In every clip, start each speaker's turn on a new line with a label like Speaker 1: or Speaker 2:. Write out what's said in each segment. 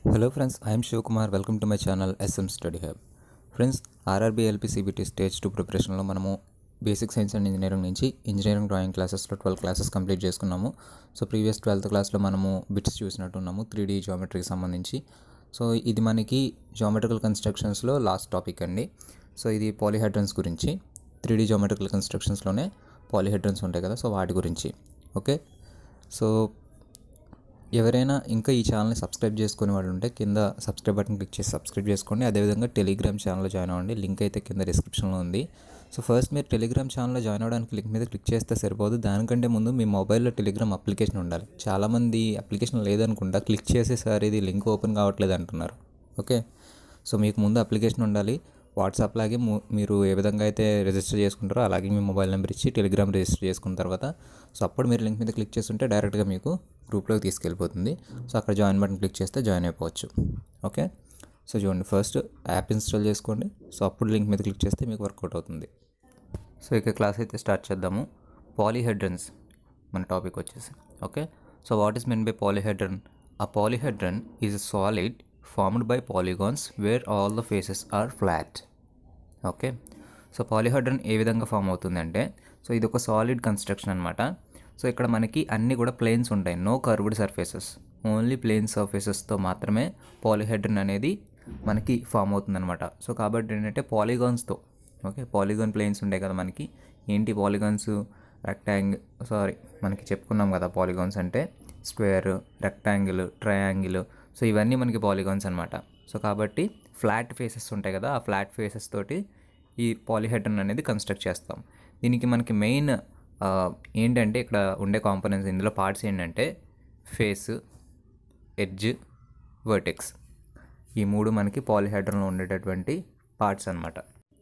Speaker 1: Hello friends, I am Shivkumar. Welcome to my channel SM Study Hub. Friends RRB LP CBT stage two ప్రిపరేషన్లో మనము basic science and engineering నుంచి engineering drawing క్లాసెస్లో twelve classes complete చేసుకున్నాము so previous twelfth క్లాస్లో మనము bits చూసినట్టున్నాము three D జామెట్రీకి సంబంధించి సో ఇది మనకి జామెట్రికల్ కన్స్ట్రక్షన్స్లో లాస్ట్ టాపిక్ అండి సో ఇది పాలిహెడ్రన్స్ గురించి త్రీ డీ జామెట్రికల్ కన్స్ట్రక్షన్స్లోనే పాలిహెడ్రన్స్ ఉంటాయి కదా సో వాటి గురించి ఓకే సో ఎవరైనా ఇంకా ఈ ఛానల్ని సబ్స్క్రైబ్ చేసుకునే వాళ్ళు ఉంటే కింద సబ్స్క్రైబ్ బటన్ క్లిక్ చేసి సబ్స్క్రైబ్ చేసుకోండి అదేవిధంగా టెలిగ్రామ్ ఛానల్లో జాయిన్ అవ్వండి లింక్ అయితే కింద డిస్క్రిప్షన్లో ఉంది సో ఫస్ట్ మీరు టెలిగ్రామ్ ఛానల్లో జాయిన్ అవ్వడానికి లింక్ మీద క్లిక్ చేస్తే సరిపోదు దానికంటే ముందు మీ మొబైల్లో టెలిగ్రామ్ అప్లికేషన్ ఉండాలి చాలామంది అప్లికేషన్ లేదనుకుంటా క్లిక్ చేసేసారి ఇది లింక్ ఓపెన్ కావట్లేదు అంటున్నారు ఓకే సో మీకు ముందు అప్లికేషన్ ఉండాలి వాట్సాప్ లాగే ము- మీరు ఏ విధంగా అయితే రిజిస్టర్ చేసుకుంటారో అలాగే మీ మొబైల్ నెంబర్ ఇచ్చి టెలిగ్రామ్ రిజిస్టర్ చేసుకున్న తర్వాత సో అప్పుడు మీరు లింక్ మీద క్లిక్ చేస్తుంటే డైరెక్ట్గా మీకు గ్రూప్లోకి తీసుకెళ్ళిపోతుంది సో అక్కడ జాయిన్ బటన్ క్లిక్ చేస్తే జాయిన్ అయిపోవచ్చు ఓకే సో చూడండి ఫస్ట్ యాప్ ఇన్స్టాల్ చేసుకోండి సో అప్పుడు లింక్ మీద క్లిక్ చేస్తే మీకు వర్కౌట్ అవుతుంది సో ఇక క్లాస్ అయితే స్టార్ట్ చేద్దాము పాలీహెడ్రన్స్ మన టాపిక్ వచ్చేసి okay so what is mean by polyhedron a polyhedron is solid formed by polygons where all the faces are flat okay so polyhedron ఏ విధంగా ఫామ్ అవుతుందంటే సో ఇది ఒక సాలిడ్ కన్స్ట్రక్షన్ అనమాట సో ఇక్కడ మనకి అన్నీ కూడా ప్లేన్స్ ఉంటాయి no curved surfaces only plane సర్ఫేసెస్తో మాత్రమే పాలిహెడ్రన్ అనేది మనకి ఫామ్ అవుతుందన్నమాట సో కాబట్టి ఏంటంటే పాలిగాన్స్తో ఓకే పాలిగాన్ ప్లేన్స్ ఉంటాయి కదా మనకి ఏంటి పాలిగాన్స్ రెక్టాంగిల్ సారీ మనకి చెప్పుకున్నాం కదా పాలిగాన్స్ అంటే స్క్వేర్ రెక్టాంగిల్ ట్రయాంగిల్ సో ఇవన్నీ మనకి పాలిగాన్స్ అనమాట సో కాబట్టి ఫ్లాట్ ఫేసెస్ ఉంటాయి కదా ఆ ఫ్లాట్ ఫేసెస్ తోటి ఈ పాలిహెడ్రన్ అనేది కన్స్ట్రక్ట్ చేస్తాం దీనికి మనకి మెయిన్ ఏంటంటే ఇక్కడ ఉండే కాంపోనెంట్స్ ఇందులో పార్ట్స్ ఏంటంటే ఫేస్ ఎడ్జ్ వర్టెక్స్ ఈ మూడు మనకి పాలిహెడ్రన్లో ఉండేటటువంటి పార్ట్స్ అన్నమాట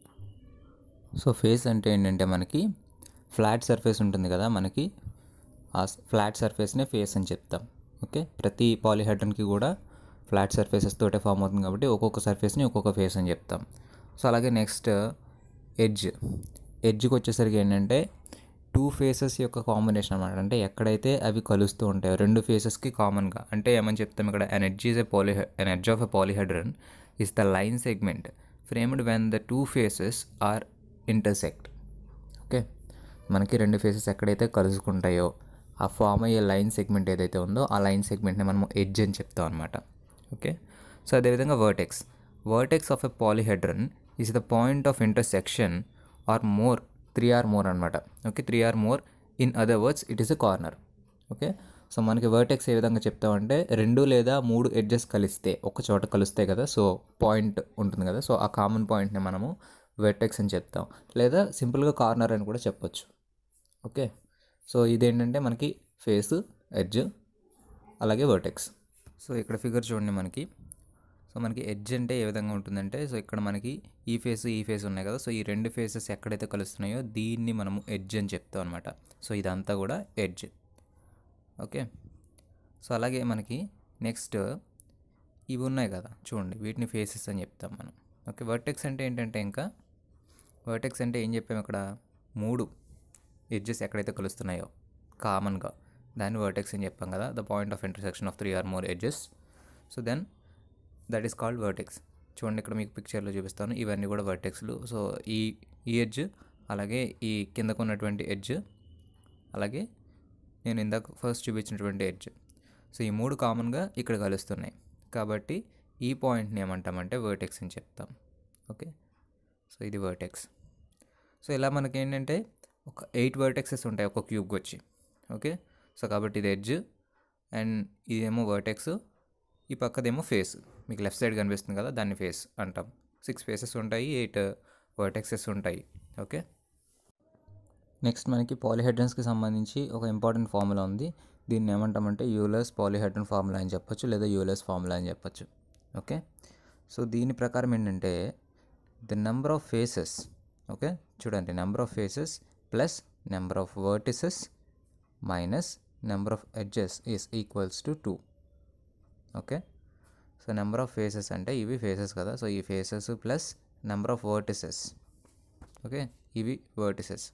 Speaker 1: సో ఫేస్ అంటే ఏంటంటే మనకి ఫ్లాట్ సర్ఫేస్ ఉంటుంది కదా మనకి ఆ ఫ్లాట్ సర్ఫేస్నే ఫేస్ అని చెప్తాం ఓకే ప్రతి పాలిహెడ్రన్కి కూడా ఫ్లాట్ సర్ఫేసెస్ తోటే ఫామ్ అవుతుంది కాబట్టి ఒక్కొక్క సర్ఫేస్ని ఒక్కొక్క ఫేస్ అని చెప్తాం సో అలాగే నెక్స్ట్ ఎడ్జ్ ఎడ్జ్కి వచ్చేసరికి ఏంటంటే టూ ఫేసెస్ యొక్క కాంబినేషన్ అనమాట అంటే ఎక్కడైతే అవి కలుస్తూ ఉంటాయో రెండు ఫేసెస్కి కామన్గా అంటే ఏమని చెప్తాం ఇక్కడ energy is a poly energy of a polyhedron is the line segment framed when the two faces are intersect okay మనకి రెండు ఫేసెస్ ఎక్కడైతే కలుసుకుంటాయో ఆ ఫామ్ అయ్యే లైన్ సెగ్మెంట్ ఏదైతే ఉందో ఆ లైన్ సెగ్మెంట్ని మనం ఎడ్జ్ అని చెప్తాం అనమాట ఓకే సో అదేవిధంగా vertex vertex of a polyhedron is the point of intersection or more three or more అనమాట okay three or more in other words it is a corner okay so మనకి vertex ఏ విధంగా చెప్తామంటే రెండు లేదా మూడు edges కలిస్తే ఒక చోట కలుస్తాయి కదా సో పాయింట్ ఉంటుంది కదా సో ఆ కామన్ పాయింట్ని మనము వెర్టెక్స్ అని చెప్తాం లేదా సింపుల్గా కార్నర్ అని కూడా చెప్పొచ్చు ఓకే సో ఇదేంటంటే మనకి ఫేస్ ఎడ్జ్ అలాగే వర్టెక్స్ సో ఇక్కడ ఫిగర్ చూడండి మనకి సో మనకి ఎడ్జ్ అంటే ఏ విధంగా ఉంటుందంటే సో ఇక్కడ మనకి ఈ ఫేస్ ఈ ఫేస్ ఉన్నాయి కదా సో ఈ రెండు ఫేసెస్ ఎక్కడైతే కలుస్తున్నాయో దీన్ని మనము ఎడ్జ్ అని చెప్తాం అనమాట సో ఇదంతా కూడా ఎడ్జ్ ఓకే సో అలాగే మనకి నెక్స్ట్ ఇవి ఉన్నాయి కదా చూడండి వీటిని ఫేసెస్ అని చెప్తాం మనం ఓకే వర్టెక్స్ అంటే ఏంటంటే ఇంకా వర్టెక్స్ అంటే ఏం చెప్పాము ఇక్కడ మూడు ఎడ్జెస్ ఎక్కడైతే కలుస్తున్నాయో కామన్గా దాన్ని వర్టెక్స్ అని చెప్పాం కదా the point of intersection of three or more edges so then that is called vertex చూడండి ఇక్కడ మీకు పిక్చర్లో చూపిస్తాను ఇవన్నీ కూడా వర్టెక్స్లు సో ఈ ఈ ఎడ్జ్ అలాగే ఈ కిందకు ఉన్నటువంటి ఎడ్జ్ అలాగే నేను ఇందాక ఫస్ట్ చూపించినటువంటి ఎడ్జ్ సో ఈ మూడు కామన్గా ఇక్కడ కలుస్తున్నాయి కాబట్టి ఈ పాయింట్ని ఏమంటామంటే వర్టెక్స్ అని చెప్తాం ఓకే సో ఇది వర్టెక్స్ సో ఇలా మనకి ఏంటంటే ఒక ఎయిట్ వర్టెక్సెస్ ఉంటాయి ఒక క్యూబ్కి వచ్చి ఓకే సో కాబట్టి ఇది ఎడ్జ్ అండ్ ఇదేమో వర్టెక్స్ ఈ పక్కదేమో ఫేస్ మీకు లెఫ్ట్ సైడ్ కనిపిస్తుంది కదా దాన్ని ఫేస్ అంటాం సిక్స్ ఫేసెస్ ఉంటాయి ఎయిట్ వర్టెక్సెస్ ఉంటాయి ఓకే నెక్స్ట్ మనకి పాలిహెడ్రన్స్కి సంబంధించి ఒక ఇంపార్టెంట్ ఫార్ములా ఉంది దీన్ని ఏమంటామంటే యూలర్స్ పాలిహెడ్రన్ ఫార్ములా అని చెప్పొచ్చు లేదా యూలర్స్ ఫార్ములా అని చెప్పొచ్చు ఓకే సో దీని ప్రకారం ఏంటంటే the number of faces okay చూడండి number of faces plus number of vertices minus number of edges is equals to two okay so number of faces అంటే ఇవి ఫేసెస్ కదా సో ఈ faces plus number of vertices okay ఇవి vertices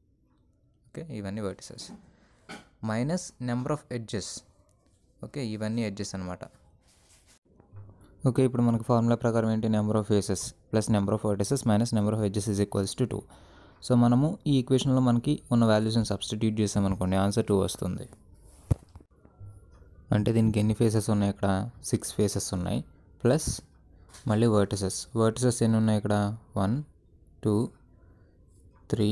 Speaker 1: okay ఇవన్నీ vertices minus number of edges okay ఇవన్నీ edges అనమాట okay ఇప్పుడు మనకి ఫార్ములా ప్రకారం ఏంటి number of faces plus number of vertices minus number of edges is equals to two so మనము ఈ ఈక్వేషన్లో మనకి ఉన్న వాల్యూస్ని సబ్స్టిట్యూట్ చేసామనుకోండి ఆన్సర్ టూ వస్తుంది అంటే దీనికి ఎన్ని ఫేసెస్ ఉన్నాయి ఇక్కడ సిక్స్ ఫేసెస్ ఉన్నాయి ప్లస్ మళ్ళీ వర్టిసెస్ వర్టిసెస్ ఎన్ని ఉన్నాయి ఇక్కడ one two three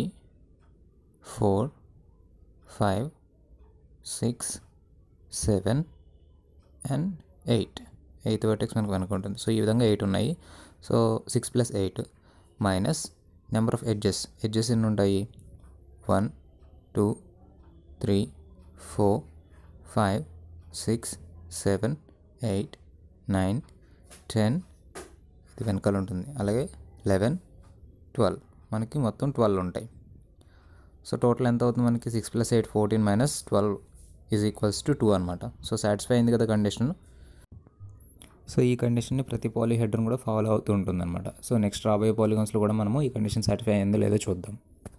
Speaker 1: four five six seven and eight eighth vertex మనకు వెనక ఉంటుంది సో ఈ విధంగా ఎయిట్ ఉన్నాయి so six plus eight minus number of edges edges ఎన్ని ఉంటాయి one two three four five six seven eight nine ten ఇది వెనకాల ఉంటుంది అలాగే లెవెన్ ట్వెల్వ్ మనకి మొత్తం ట్వెల్వ్ ఉంటాయి సో టోటల్ ఎంత అవుతుంది మనకి six plus eight fourteen minus twelve is equals to two అనమాట సో సాటిస్ఫై అయింది కదా కండిషన్ సో ఈ కండిషన్ని ప్రతి పాలీహెడ్రన్ కూడా ఫాలో అవుతూ ఉంటుంది అనమాట సో నెక్స్ట్ రాబోయే పాలిగాన్స్లో కూడా మనము ఈ కండిషన్ సాటిస్ఫై అయిందో లేదో చూద్దాం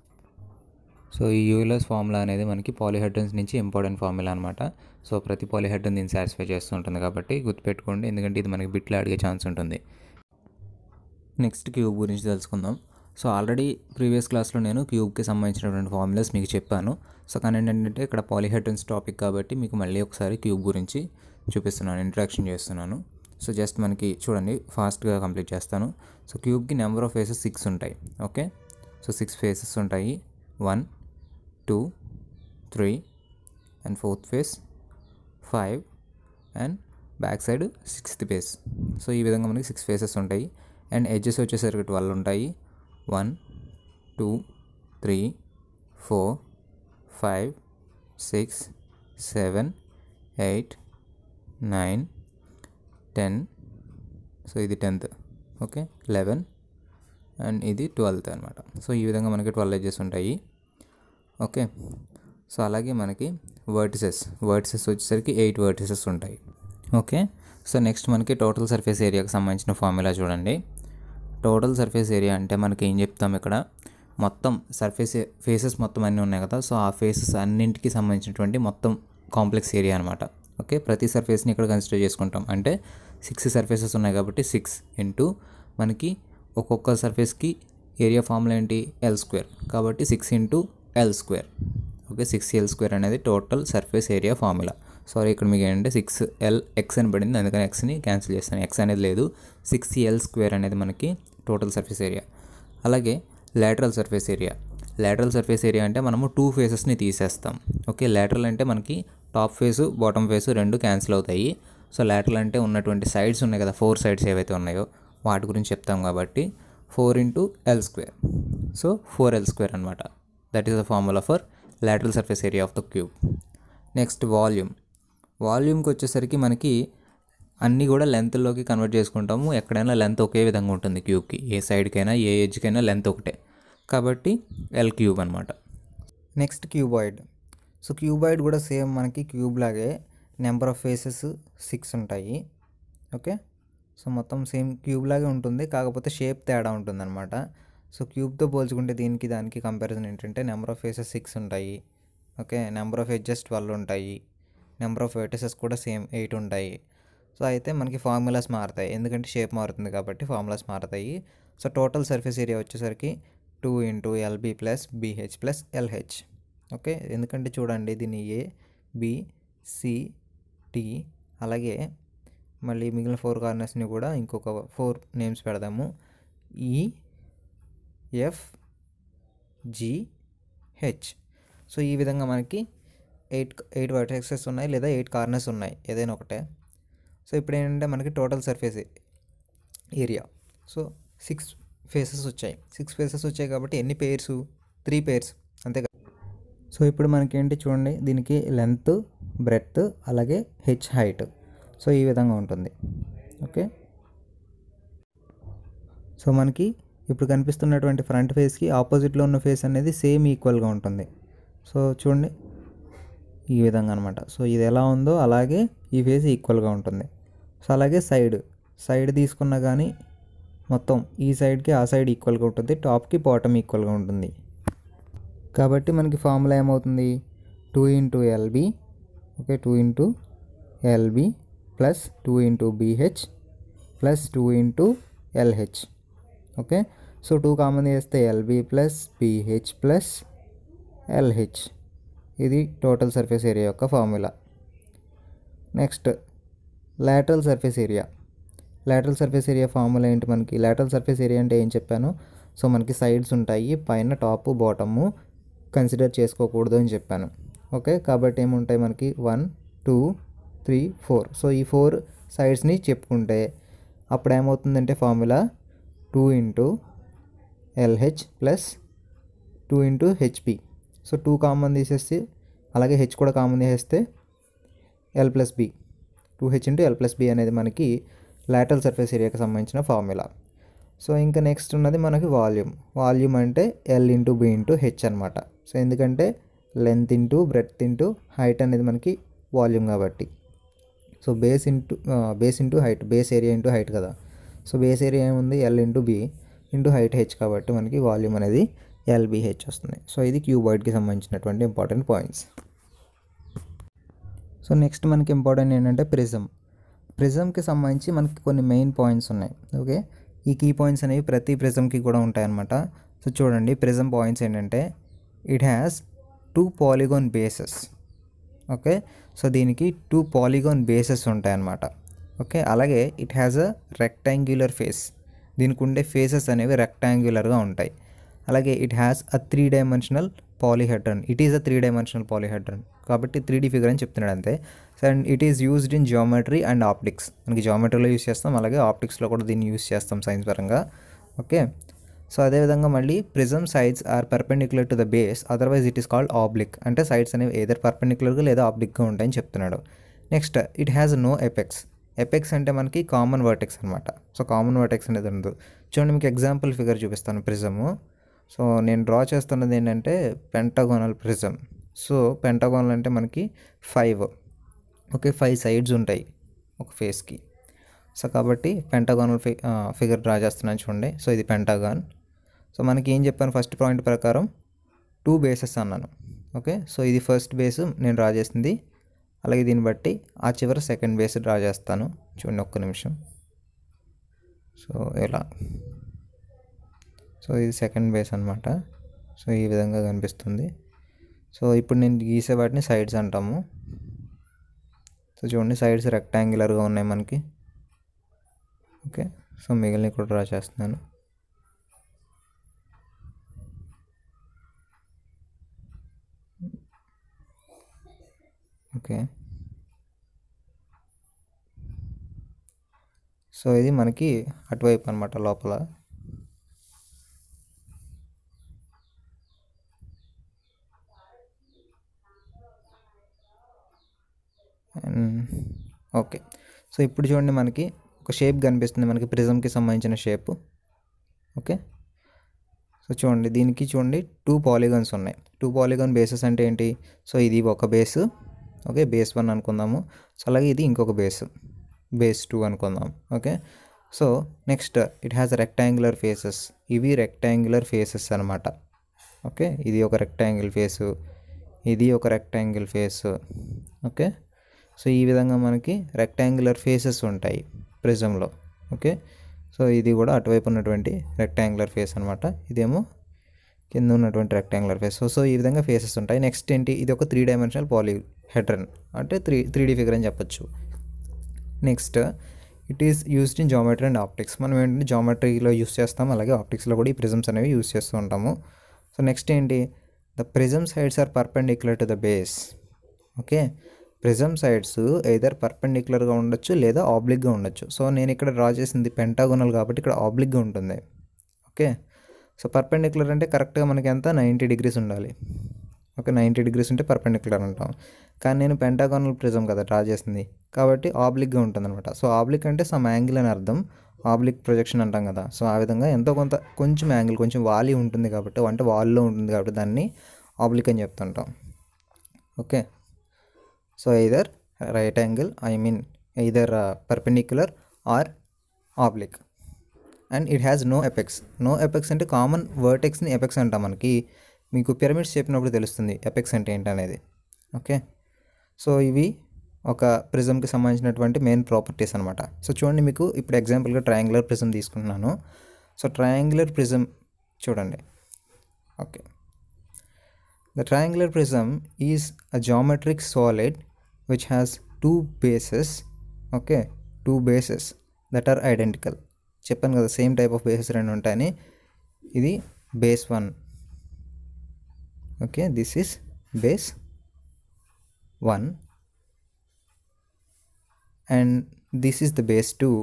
Speaker 1: సో ఈ యూలస్ ఫార్ములా అనేది మనకి పాలిహెడ్రన్స్ నుంచి ఇంపార్టెంట్ ఫార్ములా అనమాట సో ప్రతి పాలిహెడ్రన్ దీన్ని సాటిస్ఫై చేస్తూ ఉంటుంది కాబట్టి గుర్తుపెట్టుకోండి ఎందుకంటే ఇది మనకి బిట్లో అడిగే ఛాన్స్ ఉంటుంది నెక్స్ట్ క్యూబ్ గురించి తెలుసుకుందాం సో ఆల్రెడీ ప్రీవియస్ క్లాస్లో నేను క్యూబ్కి సంబంధించినటువంటి ఫార్ములాస్ మీకు చెప్పాను సో కానీ ఏంటంటే ఇక్కడ పాలిహెడ్రన్స్ టాపిక్ కాబట్టి మీకు మళ్ళీ ఒకసారి క్యూబ్ గురించి చూపిస్తున్నాను ఇంట్రాక్షన్ చేస్తున్నాను సో జస్ట్ మనకి చూడండి ఫాస్ట్గా కంప్లీట్ చేస్తాను సో క్యూబ్కి నెంబర్ ఆఫ్ ఫేసెస్ సిక్స్ ఉంటాయి ఓకే సో సిక్స్ ఫేసెస్ ఉంటాయి one two three and fourth face five and back side sixth face so ఈ విధంగా మనకి సిక్స్ ఫేసెస్ ఉంటాయి అండ్ ఎడ్జెస్ వచ్చేసరికి ట్వెల్వ్ ఉంటాయి one two three four five six seven eight nine ten so ఇది tenth okay eleven and ఇది twelfth అనమాట so ఈ విధంగా మనకి ట్వెల్వ్ ఎడ్జెస్ ఉంటాయి ఓకే సో అలాగే మనకి వర్టిసెస్ వర్టిసెస్ వచ్చేసరికి ఎయిట్ వర్టిసెస్ ఉంటాయి ఓకే సో నెక్స్ట్ మనకి టోటల్ సర్ఫేస్ ఏరియాకి సంబంధించిన ఫార్ములా చూడండి టోటల్ సర్ఫేస్ ఏరియా అంటే మనకి ఏం చెప్తాం ఇక్కడ మొత్తం సర్ఫేస్ ఫేసెస్ మొత్తం అన్నీ ఉన్నాయి కదా సో ఆ ఫేసెస్ అన్నింటికి సంబంధించినటువంటి మొత్తం కాంప్లెక్స్ ఏరియా అనమాట ఓకే ప్రతి సర్ఫేస్ని ఇక్కడ కన్సిడర్ చేసుకుంటాం అంటే సిక్స్ సర్ఫేసెస్ ఉన్నాయి కాబట్టి సిక్స్ ఇంటూ మనకి ఒక్కొక్క సర్ఫేస్కి ఏరియా ఫార్ములా ఏంటి ఎల్ స్క్వేర్ కాబట్టి six into L square okay six L square అనేది total surface area formula sorry ఇక్కడ మీకు ఏంటంటే సిక్స్ ఎల్ ఎక్స్ అని పడింది అందుకని ఎక్స్ని క్యాన్సిల్ చేస్తాను ఎక్స్ అనేది లేదు సిక్స్ ఎల్ స్క్వేర్ అనేది మనకి టోటల్ సర్ఫేస్ ఏరియా అలాగే lateral surface area lateral surface area అంటే మనము టూ ఫేసెస్ని తీసేస్తాం ఓకే లాటరల్ అంటే మనకి టాప్ ఫేసు బాటమ్ ఫేసు రెండు క్యాన్సిల్ అవుతాయి సో లాటరల్ అంటే ఉన్నటువంటి సైడ్స్ ఉన్నాయి కదా ఫోర్ సైడ్స్ ఏవైతే ఉన్నాయో వాటి గురించి చెప్తాం కాబట్టి four into L square so four L square అనమాట that is the formula for lateral surface area of the cube next volume వాల్యూమ్కి వచ్చేసరికి మనకి అన్నీ కూడా లెంత్లోకి కన్వర్ట్ చేసుకుంటాము ఎక్కడైనా లెంత్ ఒకే విధంగా ఉంటుంది క్యూబ్కి ఏ సైడ్కైనా ఏ ఎడ్జ్కైనా లెంత్ ఒకటే కాబట్టి ఎల్ క్యూబ్ అనమాట
Speaker 2: నెక్స్ట్ క్యూబాయిడ్ సో క్యూబాయిడ్ కూడా సేమ్ మనకి క్యూబ్ లాగే నెంబర్ ఆఫ్ ఫేసెస్ సిక్స్ ఉంటాయి ఓకే సో మొత్తం సేమ్ క్యూబ్ లాగే ఉంటుంది కాకపోతే షేప్ తేడా ఉంటుంది అనమాట సో క్యూబ్తో పోల్చుకుంటే దీనికి దానికి కంపారిజన్ ఏంటంటే నెంబర్ ఆఫ్ ఫేసెస్ సిక్స్ ఉంటాయి okay number of edges twelve ఉంటాయి నెంబర్ ఆఫ్ వెటసెస్ కూడా సేమ్ ఎయిట్ ఉంటాయి సో అయితే మనకి ఫార్ములాస్ మారుతాయి ఎందుకంటే షేప్ మారుతుంది కాబట్టి ఫార్ములాస్ మారుతాయి సో టోటల్ సర్ఫేస్ ఏరియా వచ్చేసరికి two into LB plus BH plus LH okay ఎందుకంటే చూడండి దీన్ని ఏ బి సి టి అలాగే మళ్ళీ మిగిలిన ఫోర్ కార్నర్స్ని కూడా ఇంకొక ఫోర్ నేమ్స్ పెడదాము ఈ ఎఫ్ జి హెచ్ సో ఈ విధంగా మనకి ఎయిట్ ఎయిట్ వర్టెక్సెస్ ఉన్నాయి లేదా ఎయిట్ కార్నర్స్ ఉన్నాయి ఏదైనా ఒకటే సో ఇప్పుడు ఏంటంటే మనకి total surface area so six faces వచ్చాయి సిక్స్ ఫేసెస్ వచ్చాయి కాబట్టి ఎన్ని పేర్స్ త్రీ పేర్స్ అంతే కదా సో ఇప్పుడు మనకి ఏంటి చూడండి దీనికి లెంత్ బ్రెడ్త్ అలాగే హెచ్ హైట్ సో ఈ విధంగా ఉంటుంది ఓకే సో మనకి ఇప్పుడు కనిపిస్తున్నటువంటి ఫ్రంట్ ఫేస్కి ఆపోజిట్లో ఉన్న ఫేస్ అనేది సేమ్ ఈక్వల్గా ఉంటుంది సో చూడండి ఈ విధంగా అనమాట సో ఇది ఎలా ఉందో అలాగే ఈ ఫేస్ ఈక్వల్గా ఉంటుంది సో అలాగే సైడ్ సైడ్ తీసుకున్నా కానీ మొత్తం ఈ సైడ్కి ఆ సైడ్ ఈక్వల్గా ఉంటుంది టాప్కి బాటమ్ ఈక్వల్గా ఉంటుంది కాబట్టి మనకి ఫార్ములా ఏమవుతుంది two into LB okay two into LB plus two into BH plus two into LH okay so two common చేస్తే LB plus PH plus LH ఇది టోటల్ సర్ఫేస్ ఏరియా యొక్క formula next lateral surface area lateral surface area formula ఏంటి మనకి lateral surface area అంటే ఏం చెప్పాను so మనకి sides ఉంటాయి పైన టాప్ బాటము కన్సిడర్ చేసుకోకూడదు అని చెప్పాను ఓకే కాబట్టి ఏముంటాయి మనకి one two three four so ఈ ఫోర్ సైడ్స్ని చెప్పుకుంటే అప్పుడు ఏమవుతుందంటే formula two into LH plus two into HP so two common తీసేసి అలాగే హెచ్ కూడా కామన్ తీసేస్తే L plus B two H into L plus B అనేది మనకి లాటరల్ సర్ఫేస్ ఏరియాకి సంబంధించిన ఫార్ములా సో ఇంకా నెక్స్ట్ ఉన్నది మనకి వాల్యూమ్ వాల్యూమ్ అంటే L into B into H అనమాట సో ఎందుకంటే length into breadth into height అనేది మనకి వాల్యూమ్ కాబట్టి so base into base into height base area into height కదా సో బేస్ ఏరియా ఏముంది L into B into height H కాబట్టి మనకి volume అనేది ఎల్బిహెచ్ వస్తుంది సో ఇది క్యూబాయిడ్కి సంబంధించినటువంటి ఇంపార్టెంట్ పాయింట్స్ సో నెక్స్ట్ మనకి ఇంపార్టెంట్ ఏంటంటే ప్రిజం ప్రిజంకి సంబంధించి మనకి కొన్ని మెయిన్ పాయింట్స్ ఉన్నాయి ఓకే ఈ కీ పాయింట్స్ అనేవి ప్రతి ప్రిజంకి కూడా ఉంటాయన్నమాట సో చూడండి ప్రిజం పాయింట్స్ ఏంటంటే it has two polygon bases okay so దీనికి టూ పాలిగోన్ బేసెస్ ఉంటాయన్నమాట ఓకే అలాగే it has a rectangular face దీనికి ఉండే ఫేసెస్ అనేవి రెక్టాంగ్యులర్గా ఉంటాయి అలాగే it has a three dimensional polyhedron it is a three dimensional polyhedron కాబట్టి త్రీ డీ ఫిగర్ అని చెప్తున్నాడు అంతే so and it is used in geometry and optics మనకి జియోమెట్రీలో యూస్ చేస్తాం అలాగే ఆప్టిక్స్లో కూడా దీన్ని యూస్ చేస్తాం సైన్స్ పరంగా ఓకే సో అదేవిధంగా మళ్ళీ prism sides are perpendicular to the base otherwise it is called oblique అంటే సైడ్స్ అనేవి ఏదర్ పర్పెండిక్యులర్గా లేదా ఆబ్లిక్గా ఉంటాయని చెప్తున్నాడు next it has no apex apex అంటే మనకి కామన్ వర్టెక్స్ అనమాట సో కామన్ వర్టెక్స్ అనేది ఉండదు చూడండి మీకు ఎగ్జాంపుల్ ఫిగర్ చూపిస్తాను ప్రిజము సో నేను డ్రా చేస్తున్నది ఏంటంటే పెంటగోనల్ ప్రిజం సో పెంటగోనల్ అంటే మనకి ఫైవ్ ఓకే ఫైవ్ సైడ్స్ ఉంటాయి ఒక ఫేస్కి సో కాబట్టి పెంటగాన్ ఫి ఫిగర్ డ్రా చేస్తున్నాను చూడండి సో ఇది పెంటగాన్ సో మనకి ఏం చెప్పాను ఫస్ట్ పాయింట్ ప్రకారం టూ బేసెస్ అన్నాను ఓకే సో ఇది ఫస్ట్ బేస్ నేను డ్రా చేసింది అలాగే దీన్ని బట్టి ఆ చివర సెకండ్ బేస్ డ్రా చేస్తాను చూడండి ఒక్క నిమిషం సో ఇలా సో ఇది సెకండ్ బేస్ అనమాట సో ఈ విధంగా కనిపిస్తుంది సో ఇప్పుడు నేను గీసే వాటిని సైడ్స్ అంటాము సో చూడండి సైడ్స్ రెక్టాంగులర్గా ఉన్నాయి మనకి ఓకే సో మిగిలిన కూడా డ్రా చేస్తున్నాను ఓకే సో ఇది మనకి అటువైపు అనమాట లోపల ఓకే సో ఇప్పుడు చూడండి మనకి ఒక షేప్ కనిపిస్తుంది మనకి ప్రిజంకి సంబంధించిన షేప్ ఓకే సో చూడండి దీనికి చూడండి టూ పాలిగన్స్ ఉన్నాయి టూ పాలిగన్ బేసెస్ అంటే ఏంటి సో ఇది ఒక బేస్ ఓకే బేస్ వన్ అనుకుందాము సో అలాగే ఇది ఇంకొక బేస్ బేస్ టూ అనుకుందాం okay so next it has rectangular faces ఇవి రెక్టాంగులర్ ఫేసెస్ అనమాట ఓకే ఇది ఒక రెక్టాంగిల్ ఫేసు ఇది ఒక రెక్టాంగిల్ ఫేస్ ఓకే సో ఈ విధంగా మనకి రెక్టాంగులర్ ఫేసెస్ ఉంటాయి ప్రిజంలో ఓకే సో ఇది కూడా అటువైపు ఉన్నటువంటి రెక్టాంగులర్ ఫేస్ అనమాట ఇదేమో కింద ఉన్నటువంటి రెక్టాంగులర్ ఫేస్ సో సో ఈ విధంగా ఫేసెస్ ఉంటాయి నెక్స్ట్ ఏంటి ఇది ఒక త్రీ డైమెన్షనల్ పాలీ హెడ్రన్ అంటే త్రీ త్రీ డీ ఫిగర్ అని చెప్పొచ్చు next it is used in geometry and optics మనం ఏంటంటే జామెట్రీలో యూస్ చేస్తాం అలాగే ఆప్టిక్స్లో కూడా ఈ ప్రిజమ్స్ అనేవి యూస్ చేస్తూ ఉంటాము సో నెక్స్ట్ ఏంటి the prism sides are perpendicular to the base okay prism sides either పర్పెండిక్యులర్గా ఉండొచ్చు లేదా ఆబ్లిక్గా ఉండొచ్చు సో నేను ఇక్కడ డ్రా చేసింది పెంటాగోనల్ కాబట్టి ఇక్కడ ఆబ్లిక్గా ఉంటుంది ఓకే సో పర్పెండిక్యులర్ అంటే కరెక్ట్గా మనకి ఎంత నైంటీ డిగ్రీస్ ఉండాలి ఓకే నైంటీ డిగ్రీస్ ఉంటే పర్పెండిక్యులర్ అంటాం కానీ నేను పెంటాగోనల్ ప్రిజం కదా డ్రా చేసింది కాబట్టి ఆబ్లిక్గా ఉంటుంది అనమాట సో ఆబ్లిక్ అంటే సమ్ యాంగిల్ అని అర్థం ఆబ్లిక్ ప్రొజెక్షన్ అంటాం కదా సో ఆ విధంగా ఎంతో కొంత కొంచెం యాంగిల్ కొంచెం వాలీ ఉంటుంది కాబట్టి అంటే వాల్లో ఉంటుంది కాబట్టి దాన్ని ఆబ్లిక్ అని చెప్తుంటాం okay so either right angle I mean either perpendicular or oblique and it has no apex no apex అంటే కామన్ వర్టెక్స్ని ఎపెక్స్ అంటాం మనకి మీకు పిరమిడ్స్ చెప్పినప్పుడు తెలుస్తుంది ఎపెక్స్ అంటే ఏంటి అనేది ఓకే సో ఇవి ఒక ప్రిజమ్కి సంబంధించినటువంటి మెయిన్ ప్రాపర్టీస్ అనమాట సో చూడండి మీకు ఇప్పుడు ఎగ్జాంపుల్గా ట్రయాంగులర్ ప్రిజం తీసుకుంటున్నాను సో ట్రయాంగులర్ ప్రిజం చూడండి okay the triangular prism is a geometric solid which has two bases okay two bases that are identical చెప్పాను కదా సేమ్ టైప్ ఆఫ్ బేసెస్ రెండు ఉంటాయని ఇది base one okay this is base one and this is the base 2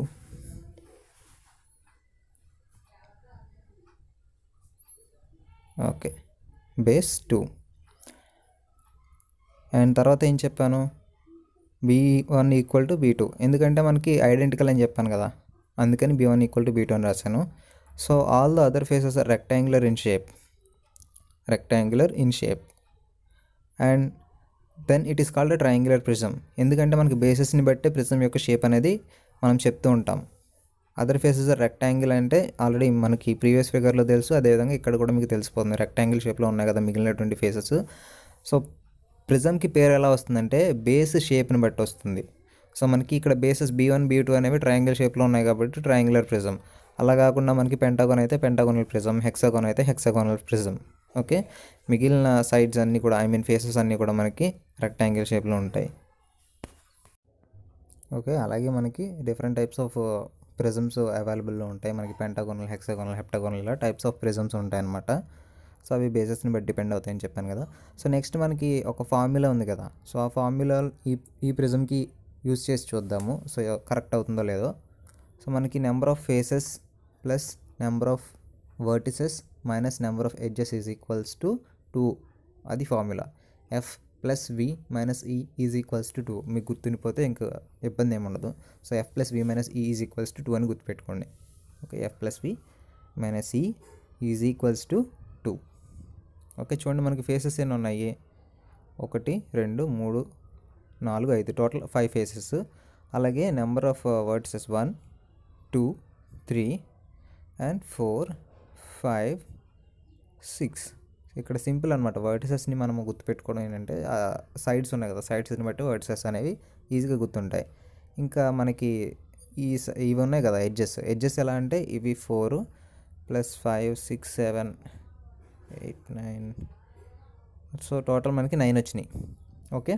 Speaker 2: okay base two and తర్వాత ఏం చెప్పాను B one equal to B two ఎందుకంటే మనకి ఐడెంటికల్ అని చెప్పాను కదా అందుకని B one equal to B two అని రాశాను so all the other faces are rectangular in shape rectangular in shape and then it is called triangular prism ఎందుకంటే మనకి బేసెస్ని బట్టి ప్రిజం యొక్క షేప్ అనేది మనం చెప్తూ ఉంటాం అదర్ ఫేసెస్ రెక్టాంగిల్ అంటే ఆల్రెడీ మనకి ప్రీవియస్ ఫిగర్లో తెలుసు అదేవిధంగా ఇక్కడ కూడా మీకు తెలిసిపోతుంది రెక్టాంగిల్ షేప్లో ఉన్నాయి కదా మిగిలినటువంటి ఫేసెస్ సో ప్రిజంకి పేరు ఎలా వస్తుందంటే బేస్ షేప్ని బట్టి వస్తుంది సో మనకి ఇక్కడ bases B one B two అనేవి ట్రయాంగిల్ షేప్లో ఉన్నాయి కాబట్టి ట్రయాంగులర్ ప్రిజం అలా కాకుండా మనకి పెంటాగోన్ అయితే పెంటాగోనల్ ప్రిజం హెక్సాగోన్ అయితే హెక్సాగోనల్ ప్రిజం ఓకే మిగిలిన సైడ్స్ అన్నీ కూడా ఐ మీన్ ఫేసెస్ అన్నీ కూడా మనకి రెక్టాంగిల్ షేప్లో ఉంటాయి ఓకే అలాగే మనకి డిఫరెంట్ టైప్స్ ఆఫ్ ప్రిజమ్స్ అవైలబుల్లో ఉంటాయి మనకి పెంటాగోనల్ హెక్సాగోనల్ హెప్టాగోనల్ ఇలా టైప్స్ ఆఫ్ ప్రిజమ్స్ ఉంటాయి అన్నమాట సో అవి బేసెస్ని బట్టి డిపెండ్ అవుతాయని చెప్పాను కదా సో నెక్స్ట్ మనకి ఒక ఫార్ములా ఉంది కదా సో ఆ ఫార్ములా ఈ ఈ ప్రిజమ్కి యూస్ చేసి చూద్దాము సో కరెక్ట్ అవుతుందో లేదో సో మనకి number of faces plus number of vertices minus number of edges is equals to two అది formula F plus V minus E is equals to two మీకు గుర్తుండిపోతే ఇంకా ఇబ్బంది ఏముండదు so F plus V minus E is equals to two అని గుర్తుపెట్టుకోండి okay F plus V minus E is equals to two okay చూడండి మనకి faces ఎన్ని ఉన్నాయి ఒకటి రెండు మూడు నాలుగు ఐదు టోటల్ ఫైవ్ ఫేసెస్ అలాగే number of vertices one two three and four five six ఇక్కడ సింపుల్ అనమాట వర్టిసెస్ని మనము గుర్తుపెట్టుకోవడం ఏంటంటే సైడ్స్ ఉన్నాయి కదా సైడ్స్ని బట్టి వర్టిసెస్ అనేవి ఈజీగా గుర్తుంటాయి ఇంకా మనకి ఈ స- ఇవి ఉన్నాయి కదా ఎడ్జెస్ ఎడ్జెస్ ఎలా అంటే ఇవి four plus five six seven eight nine so total మనకి నైన్ వచ్చినాయి ఓకే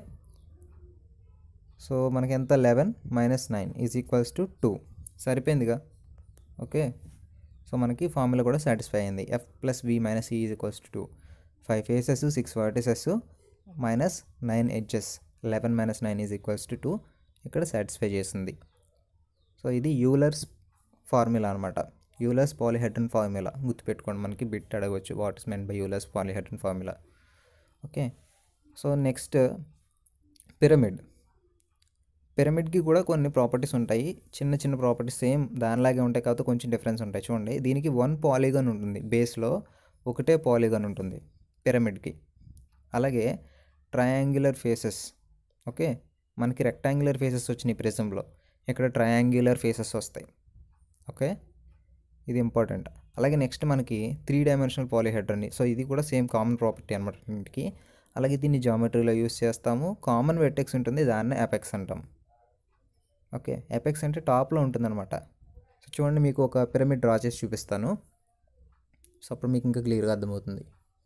Speaker 2: సో మనకి ఎంత eleven minus nine is equals to two సరిపోయిందిగా ఓకే సో మనకి ఫార్ములా కూడా సాటిస్ఫై అయింది F plus V minus E is equals to two five faces six vertices minus nine edges eleven minus nine is equals to two ఇక్కడ satisfy చేసింది so ఇది Euler's formula అనమాట Euler's polyhedron formula గుర్తుపెట్టుకోండి మనకి bit అడగవచ్చు what is meant by Euler's polyhedron formula okay so next pyramid పిరమిడ్కి కూడా కొన్ని ప్రాపర్టీస్ ఉంటాయి చిన్న చిన్న ప్రాపర్టీస్ సేమ్ దానిలాగే ఉంటాయి కాకపోతే కొంచెం డిఫరెన్స్ ఉంటాయి చూడండి దీనికి వన్ పాలిగన్ ఉంటుంది బేస్లో ఒకటే పాలిగన్ ఉంటుంది పిరమిడ్కి అలాగే ట్రయాంగులర్ ఫేసెస్ ఓకే మనకి రెక్టాంగులర్ ఫేసెస్ వచ్చినాయి ప్రిజంలో ఇక్కడ ట్రయాంగులర్ ఫేసెస్ వస్తాయి ఓకే ఇది ఇంపార్టెంట్ అలాగే నెక్స్ట్ మనకి త్రీ డైమెన్షనల్ పాలిహెడ్రన్ సో ఇది కూడా సేమ్ కామన్ ప్రాపర్టీ అనమాట రెండింటికి అలాగే దీన్ని జామెట్రీలో యూస్ చేస్తాము కామన్ వెట్టెక్స్ ఉంటుంది దాన్ని ఎపెక్స్ అంటాం ఓకే ఎపెక్స్ అంటే టాప్లో ఉంటుందన్నమాట సో చూడండి మీకు ఒక పిరమిడ్ డ్రా చేసి చూపిస్తాను సో అప్పుడు మీకు ఇంకా క్లియర్గా అర్థమవుతుంది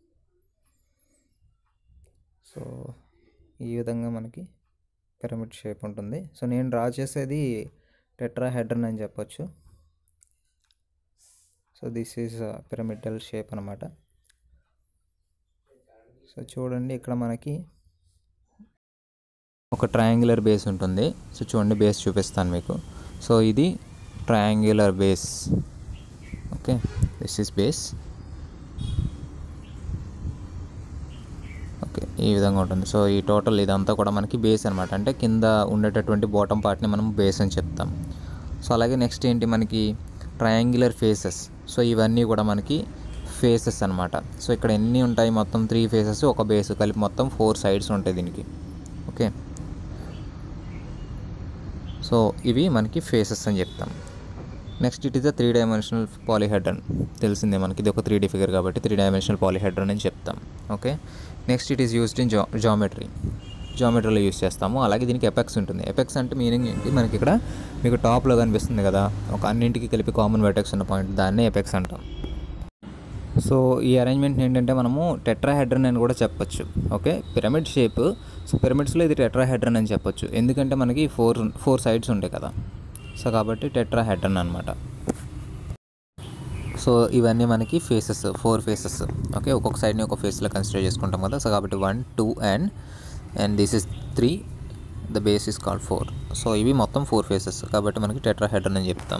Speaker 2: సో ఈ విధంగా మనకి పిరమిడ్ షేప్ ఉంటుంది సో నేను డ్రా చేసేది టెట్రా హెడ్రన్ అని చెప్పొచ్చు so this is pyramidal shape అనమాట సో చూడండి ఇక్కడ మనకి
Speaker 1: ఒక ట్రయాంగులర్ బేస్ ఉంటుంది సో చూడండి బేస్ చూపిస్తాను మీకు సో ఇది triangular base okay this is base okay ఈ విధంగా ఉంటుంది సో ఈ టోటల్ ఇదంతా కూడా మనకి బేస్ అనమాట అంటే కింద ఉండేటటువంటి బాటమ్ పార్ట్ని మనం బేస్ అని చెప్తాం సో అలాగే నెక్స్ట్ ఏంటి మనకి ట్రయాంగులర్ ఫేసెస్ సో ఇవన్నీ కూడా మనకి ఫేసెస్ అనమాట సో ఇక్కడ ఎన్ని ఉంటాయి మొత్తం త్రీ ఫేసెస్ ఒక బేస్ కలిపి మొత్తం ఫోర్ సైడ్స్ ఉంటాయి దీనికి ఓకే సో ఇవి మనకి ఫేసెస్ అని చెప్తాం next it is the three dimensional polyhedron తెలిసిందే మనకి ఇది ఒక త్రీ డీ ఫిగర్ కాబట్టి త్రీ డైమెన్షనల్ పాలిహెడ్రన్ అని చెప్తాం okay next it is used in జా జామెట్రీ జామెట్రీలో యూస్ చేస్తాము అలాగే దీనికి ఎపెక్స్ ఉంటుంది ఎపెక్స్ అంటే మీనింగ్ ఏంటి మనకి ఇక్కడ మీకు టాప్లో కనిపిస్తుంది కదా ఒక అన్నింటికి కలిపి కామన్ వెటెక్స్ ఉన్న పాయింట్ దాన్నే ఎపెక్స్ అంటాం సో ఈ అరేంజ్మెంట్ ఏంటంటే మనము టెట్రాహెడ్రన్ అని కూడా చెప్పొచ్చు ఓకే పిరమిడ్ షేప్ సో పిరమిడ్స్లో ఇది టెట్రాహెడ్రన్ అని చెప్పొచ్చు ఎందుకంటే మనకి ఫోర్ ఫోర్ సైడ్స్ ఉంటాయి కదా సో కాబట్టి టెట్రాహెడ్రన్ అనమాట సో ఇవన్నీ మనకి ఫేసెస్ ఫోర్ ఫేసెస్ ఓకే ఒక్కొక్క సైడ్ని ఒక ఫేస్లో కన్సిడర్ చేసుకుంటాం కదా సో కాబట్టి one two and and this is three the base is called four so ఇవి మొత్తం ఫోర్ ఫేసెస్ కాబట్టి మనకి టెట్రాహెడ్రన్ అని చెప్తాం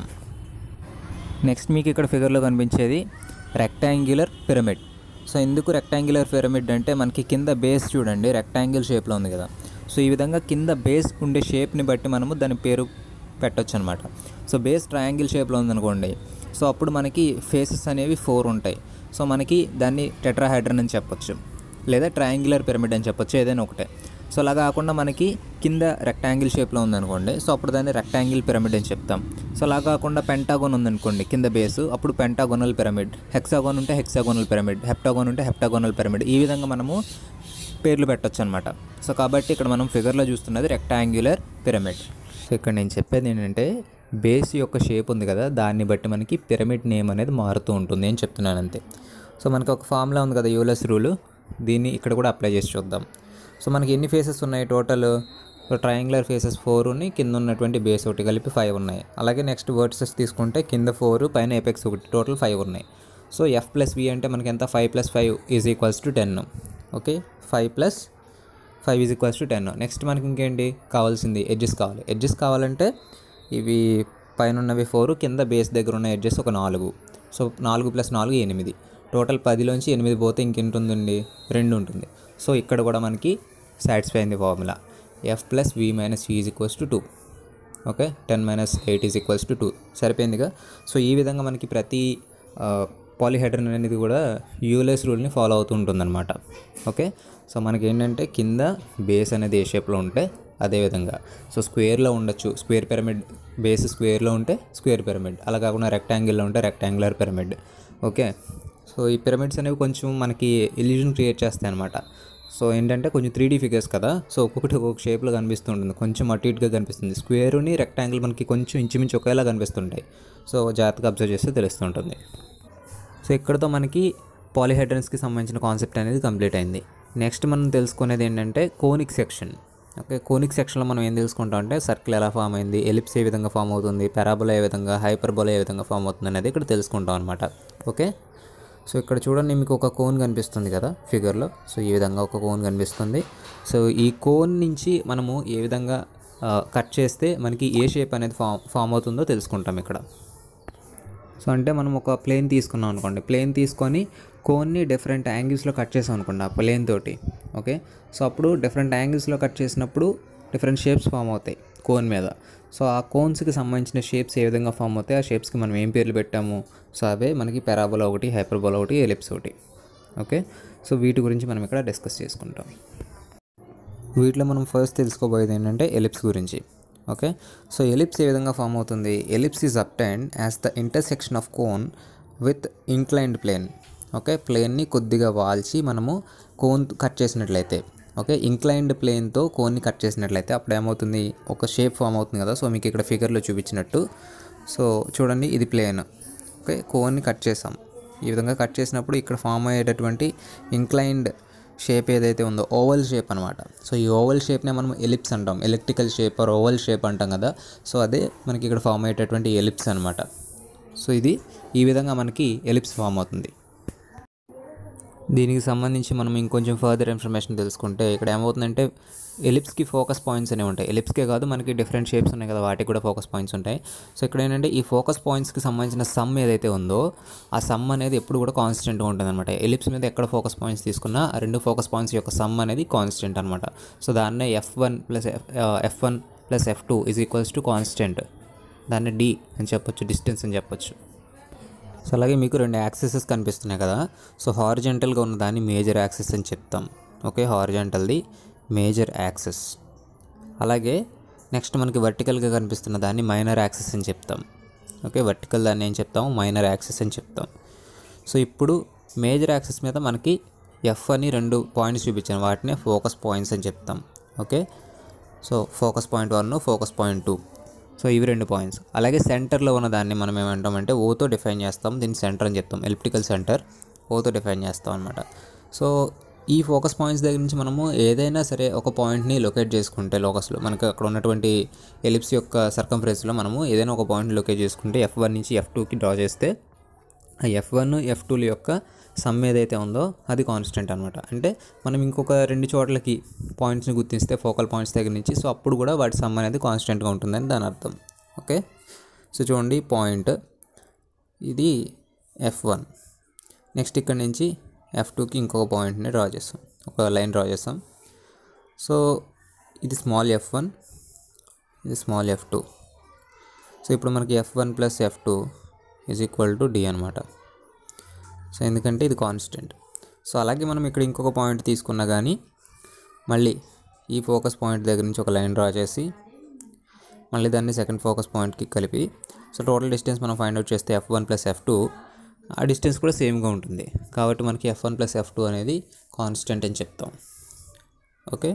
Speaker 1: నెక్స్ట్ మీకు ఇక్కడ ఫిగర్లో కనిపించేది రెక్టాంగ్యులర్ పిరమిడ్ సో ఎందుకు రెక్టాంగ్యులర్ పిరమిడ్ అంటే మనకి కింద బేస్ చూడండి రెక్టాంగిల్ షేప్లో ఉంది కదా సో ఈ విధంగా కింద బేస్ ఉండే షేప్ని బట్టి మనము దాని పేరు పెట్టొచ్చు అనమాట సో బేస్ ట్రయాంగిల్ షేప్లో ఉందనుకోండి సో అప్పుడు మనకి ఫేసెస్ అనేవి ఫోర్ ఉంటాయి సో మనకి దాన్ని టెట్రాహైడ్రన్ అని చెప్పొచ్చు లేదా ట్రయాంగులర్ పిరమిడ్ అని చెప్పొచ్చు ఏదైనా ఒకటే సో అలా కాకుండా మనకి కింద రెక్టాంగిల్ షేప్లో ఉందనుకోండి సో అప్పుడు దాన్ని రెక్టాంగిల్ పిరమిడ్ అని చెప్తాం సో అలా కాకుండా పెంటాగోన్ ఉందనుకోండి కింద బేసు అప్పుడు పెంటాగోనల్ పిరమిడ్ హెక్సాగోన్ ఉంటే హెక్సాగోనల్ పిరమిడ్ హెప్టాగోన్ ఉంటే హెప్టాగోనల్ పిరమిడ్ ఈ విధంగా మనము పేర్లు పెట్టొచ్చు అనమాట సో కాబట్టి ఇక్కడ మనం ఫిగర్లో చూస్తున్నది రెక్టాంగులర్ పిరమిడ్ సో ఇక్కడ నేను చెప్పేది ఏంటంటే బేస్ యొక్క షేప్ ఉంది కదా దాన్ని బట్టి మనకి పిరమిడ్ నేమ్ అనేది మారుతూ ఉంటుంది అని చెప్తున్నాను అంతే సో మనకి ఒక ఫార్ములా ఉంది కదా యూలస్ రూల్ దీన్ని ఇక్కడ కూడా అప్లై చేసి చూద్దాం సో మనకి ఎన్ని ఫేసెస్ ఉన్నాయి టోటల్ ట్రయాంగులర్ ఫేసెస్ ఫోర్ ఉన్నాయి కింద ఉన్నటువంటి బేస్ ఒకటి కలిపి ఫైవ్ ఉన్నాయి అలాగే నెక్స్ట్ వర్డ్సెస్ తీసుకుంటే కింద ఫోర్ పైన ఎపెక్స్ ఒకటి టోటల్ ఫైవ్ ఉన్నాయి సో ఎఫ్ ప్లస్ వి అంటే మనకి ఎంత five plus five is equals to ten okay five plus five is equals to ten next మనకి ఇంకేంటి కావాల్సింది ఎడ్జెస్ కావాలి ఎడ్జెస్ కావాలంటే ఇవి పైన ఉన్నవి ఫోర్ కింద బేస్ దగ్గర ఉన్న ఎడ్జెస్ ఒక నాలుగు సో నాలుగు ప్లస్ నాలుగు ఎనిమిది టోటల్ పదిలోంచి ఎనిమిది పోతే ఇంకెంత ఉందండి రెండు ఉంటుంది సో ఇక్కడ కూడా మనకి సాటిస్ఫై అయింది formula F plus V minus V is equals to two okay ten minus eight is equals to two సరిపోయిందిగా సో ఈ విధంగా మనకి ప్రతి పాలిహైడ్రన్ అనేది కూడా యూలెస్ రూల్ని ఫాలో అవుతూ ఉంటుందన్నమాట ఓకే సో మనకి ఏంటంటే కింద బేస్ అనేది ఏ షేప్లో ఉంటే అదే విధంగా సో స్క్వేర్లో ఉండొచ్చు స్క్వేర్ పిరమిడ్ బేస్ స్క్వేర్లో ఉంటే స్క్వేర్ పిరమిడ్ అలా కాకుండా రెక్టాంగిల్లో ఉంటే రెక్టాంగులర్ పిరమిడ్ ఓకే సో ఈ పిరమిడ్స్ అనేవి కొంచెం మనకి ఇల్యూజన్ క్రియేట్ చేస్తాయి అనమాట సో ఏంటంటే కొంచెం త్రీ డీ ఫిగర్స్ కదా సో ఒక్కొక్కటి ఒక్కొక్క షేప్లో కనిపిస్తూ ఉంటుంది కొంచెం అటు ఇటుగా కనిపిస్తుంది స్క్వేరుని రెక్టాంగిల్ మనకి కొంచెం ఇంచుమించు ఒకేలా కనిపిస్తుంటాయి సో జాగ్రత్తగా అబ్జర్వ్ చేస్తే తెలుస్తుంటుంది సో ఇక్కడతో మనకి పాలిహైడ్రన్స్కి సంబంధించిన కాన్సెప్ట్ అనేది కంప్లీట్ అయింది నెక్స్ట్ మనం తెలుసుకునేది ఏంటంటే కోనిక్ సెక్షన్ ఓకే కోనిక్ సెక్షన్లో మనం ఏం తెలుసుకుంటాం అంటే సర్కిల్ ఎలా ఫామ్ అయింది ఎలిప్స్ ఏ విధంగా ఫామ్ అవుతుంది పెరాబోలా ఏ విధంగా హైపర్బోలా ఏ విధంగా ఫామ్ అవుతుంది అనేది ఇక్కడ తెలుసుకుంటాం అనమాట ఓకే సో ఇక్కడ చూడండి మీకు ఒక కోన్ కనిపిస్తుంది కదా ఫిగర్లో సో ఈ విధంగా ఒక కోన్ కనిపిస్తుంది సో ఈ కోన్ నుంచి మనము ఏ విధంగా కట్ చేస్తే మనకి ఏ షేప్ అనేది ఫామ్ ఫామ్ అవుతుందో తెలుసుకుంటాం ఇక్కడ సో అంటే మనం ఒక ప్లేన్ తీసుకున్నాం అనుకోండి ప్లేన్ తీసుకొని కోన్ని డిఫరెంట్ యాంగిల్స్లో కట్ చేసాం అనుకోండి ఆ ప్లేన్ తోటి ఓకే సో అప్పుడు డిఫరెంట్ యాంగిల్స్లో కట్ చేసినప్పుడు డిఫరెంట్ షేప్స్ ఫామ్ అవుతాయి కోన్ మీద సో ఆ కోన్స్కి సంబంధించిన షేప్స్ ఏ విధంగా ఫామ్ అవుతాయి ఆ షేప్స్కి మనం ఏం పేర్లు పెట్టాము సో అవే మనకి పెరాబోలా ఒకటి హైపర్బోలా ఒకటి ఎలిప్స్ ఒకటి ఓకే సో వీటి గురించి మనం ఇక్కడ డిస్కస్ చేసుకుంటాం వీటిలో మనం ఫస్ట్ తెలుసుకోబోయేది ఏంటంటే ఎలిప్స్ గురించి ఓకే సో ఎలిప్స్ ఏ విధంగా ఫామ్ అవుతుంది ellipse is obtained as the intersection of cone with inclined plane okay ప్లేన్ని కొద్దిగా వాల్చి మనము కోన్ కట్ చేసినట్లయితే ఓకే ఇంక్లైన్డ్ ప్లేన్తో కోన్ని కట్ చేసినట్లయితే అప్పుడు ఏమవుతుంది ఒక షేప్ ఫామ్ అవుతుంది కదా సో మీకు ఇక్కడ ఫిగర్లో చూపించినట్టు సో చూడండి ఇది ప్లేన్ ఓకే కోన్ని కట్ చేసాం ఈ విధంగా కట్ చేసినప్పుడు ఇక్కడ ఫామ్ అయ్యేటటువంటి ఇంక్లైన్డ్ షేప్ ఏదైతే ఉందో ఓవల్ షేప్ అనమాట సో ఈ ఓవల్ షేప్నే మనం ఎలిప్స్ అంటాం electrical shape or oval shape అంటాం కదా సో అదే మనకి ఇక్కడ ఫామ్ అయ్యేటటువంటి ఎలిప్స్ అనమాట సో ఇది ఈ విధంగా మనకి ఎలిప్స్ ఫామ్ అవుతుంది దీనికి సంబంధించి మనం ఇంకొంచెం ఫర్దర్ ఇన్ఫర్మేషన్ తెలుసుకుంటే ఇక్కడ ఏమవుతుందంటే ఎలిప్స్కి ఫోకస్ పాయింట్స్ అనేవి ఉంటాయి ఎలిప్స్కే కాదు మనకి డిఫరెంట్ షేప్స్ ఉన్నాయి కదా వాటికి కూడా ఫోకస్ పాయింట్స్ ఉంటాయి సో ఇక్కడ ఏంటంటే ఈ ఫోకస్ పాయింట్స్కి సంబంధించిన సమ్ ఏదైతే ఉందో ఆ సమ్ అనేది ఎప్పుడు కూడా కాన్స్టెంట్గా ఉంటుంది అనమాట ఎలిప్స్ మీద ఎక్కడ ఫోకస్ పాయింట్స్ తీసుకున్నా ఆ రెండు ఫోకస్ పాయింట్స్ యొక్క సమ్ అనేది కాన్స్టెంట్ అనమాట సో దాన్నే F one plus F one plus F two is equals to constant దాన్ని డి అని చెప్పొచ్చు డిస్టెన్స్ అని చెప్పొచ్చు సో అలాగే మీకు రెండు యాక్సెసెస్ కనిపిస్తున్నాయి కదా సో హారిజెంటల్గా ఉన్న దాన్ని మేజర్ యాక్సెస్ అని చెప్తాం ఓకే హారిజెంటల్ది మేజర్ యాక్సెస్ అలాగే నెక్స్ట్ మనకి వర్టికల్గా కనిపిస్తున్న దాన్ని మైనర్ యాక్సెస్ అని చెప్తాం ఓకే వర్టికల్ దాన్ని ఏం చెప్తాము మైనర్ యాక్సెస్ అని చెప్తాం సో ఇప్పుడు మేజర్ యాక్సెస్ మీద మనకి ఎఫ్ అని రెండు పాయింట్స్ చూపించాను వాటినే ఫోకస్ పాయింట్స్ అని చెప్తాం okay so focus point one focus point two so ఇవి రెండు పాయింట్స్ అలాగే సెంటర్లో ఉన్న దాన్ని మనం ఏమంటామంటే ఓతో డిఫైన్ చేస్తాం దీన్ని సెంటర్ అని చెప్తాం ఎలిప్టికల్ సెంటర్ ఓతో డిఫైన్ చేస్తాం అనమాట సో ఈ ఫోకస్ పాయింట్స్ దగ్గర నుంచి మనము ఏదైనా సరే ఒక పాయింట్ని లొకేట్ చేసుకుంటే లోకస్లో మనకు అక్కడ ఉన్నటువంటి ఎలిప్స్ యొక్క సర్కంఫరెన్స్లో మనము ఏదైనా ఒక పాయింట్ లొకేట్ చేసుకుంటే ఎఫ్ వన్ నుంచి ఎఫ్ టూకి డ్రా చేస్తే ఆ ఎఫ్ వన్ ఎఫ్ టూల యొక్క సమ్ ఏదైతే ఉందో అది కాన్స్టెంట్ అనమాట అంటే మనం ఇంకొక రెండు చోట్లకి పాయింట్స్ని గుర్తిస్తే ఫోకల్ పాయింట్స్ దగ్గర నుంచి సో అప్పుడు కూడా వాటి సమ్ అనేది కాన్స్టెంట్గా ఉంటుందని దాని అర్థం ఓకే సో చూడండి పాయింట్ ఇది ఎఫ్ వన్ నెక్స్ట్ ఇక్కడ నుంచి ఎఫ్ టూకి ఇంకొక పాయింట్ని డ్రా చేస్తాం ఒక లైన్ డ్రా చేస్తాం సో ఇది స్మాల్ ఎఫ్ వన్ ఇది స్మాల్ ఎఫ్ టూ సో ఇప్పుడు మనకి F one plus F two is equal to D అనమాట సో ఎందుకంటే ఇది కాన్స్టెంట్ సో అలాగే మనం ఇక్కడ ఇంకొక పాయింట్ తీసుకున్నా కానీ మళ్ళీ ఈ ఫోకస్ పాయింట్ దగ్గర నుంచి ఒక లైన్ డ్రా చేసి మళ్ళీ దాన్ని సెకండ్ ఫోకస్ పాయింట్కి కలిపి సో టోటల్ డిస్టెన్స్ మనం ఫైండ్ అవుట్ చేస్తే F one plus F two ఆ డిస్టెన్స్ కూడా సేమ్గా ఉంటుంది కాబట్టి మనకి F one plus F two అనేది కాన్స్టెంట్ అని చెప్తాం ఓకే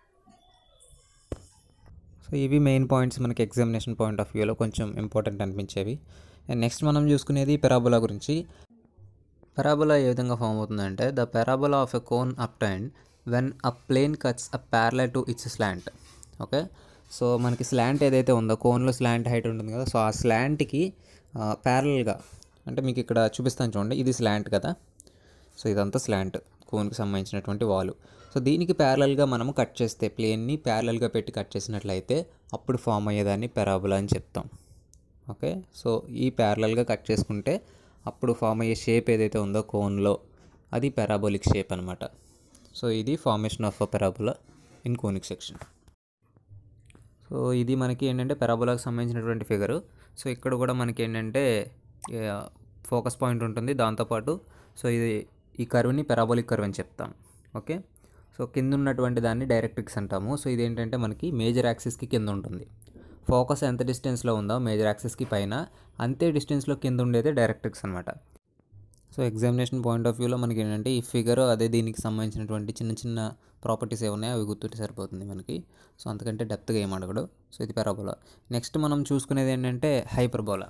Speaker 1: సో ఇవి మెయిన్ పాయింట్స్ మనకి ఎగ్జామినేషన్ పాయింట్ ఆఫ్ వ్యూలో కొంచెం ఇంపార్టెంట్ అనిపించేవి అండ్ నెక్స్ట్ మనం చూసుకునేది పెరాబోలా గురించి పెరాబోలా ఏ విధంగా ఫామ్ అవుతుందంటే the parabola of a cone obtain when a plane cuts a parallel to its slant okay so మనకి స్లాంట్ ఏదైతే ఉందో కోన్లో స్లాంట్ హైట్ ఉంటుంది కదా సో ఆ స్లాంట్కి ప్యారల్గా అంటే మీకు ఇక్కడ చూపిస్తాను చూడండి ఇది స్లాంట్ కదా సో ఇదంతా స్లాంట్ కోన్కి సంబంధించినటువంటి వాలు సో దీనికి ప్యారలల్గా మనము కట్ చేస్తే ప్లేన్ని ప్యారలల్గా పెట్టి కట్ చేసినట్లయితే అప్పుడు ఫామ్ అయ్యేదాన్ని పెరాబులా అని చెప్తాం ఓకే సో ఈ ప్యారలల్గా కట్ చేసుకుంటే అప్పుడు ఫామ్ అయ్యే షేప్ ఏదైతే ఉందో కోన్లో అది పెరాబోలిక్ షేప్ అనమాట సో ఇది formation of a parabola in conic section so ఇది మనకి ఏంటంటే పెరాబోలాకి సంబంధించినటువంటి ఫిగరు సో ఇక్కడ కూడా మనకి ఏంటంటే ఫోకస్ పాయింట్ ఉంటుంది దాంతోపాటు సో ఇది ఈ కర్వ్ని పెరాబోలిక్ కర్వ్ అని చెప్తాం ఓకే సో కింద ఉన్నటువంటి దాన్ని డైరెక్ట్రిక్స్ అంటాము సో ఇది ఏంటంటే మనకి మేజర్ యాక్సిస్కి కింద ఉంటుంది ఫోకస్ ఎంత డిస్టెన్స్లో ఉందో మేజర్ యాక్సిస్కి పైన అంతే డిస్టెన్స్లో కింద ఉండేది డైరెక్ట్రిక్స్ అనమాట సో ఎగ్జామినేషన్ పాయింట్ ఆఫ్ వ్యూలో మనకి ఏంటంటే ఈ ఫిగర్ అదే దీనికి సంబంధించినటువంటి చిన్న చిన్న ప్రాపర్టీస్ ఏమున్నాయో అవి గుర్తుంటే సరిపోతుంది మనకి సో అంతకంటే డెప్త్గా ఏం అడగడు సో ఇది పెరాబోలా నెక్స్ట్ మనం చూసుకునేది ఏంటంటే హైపర్బోలా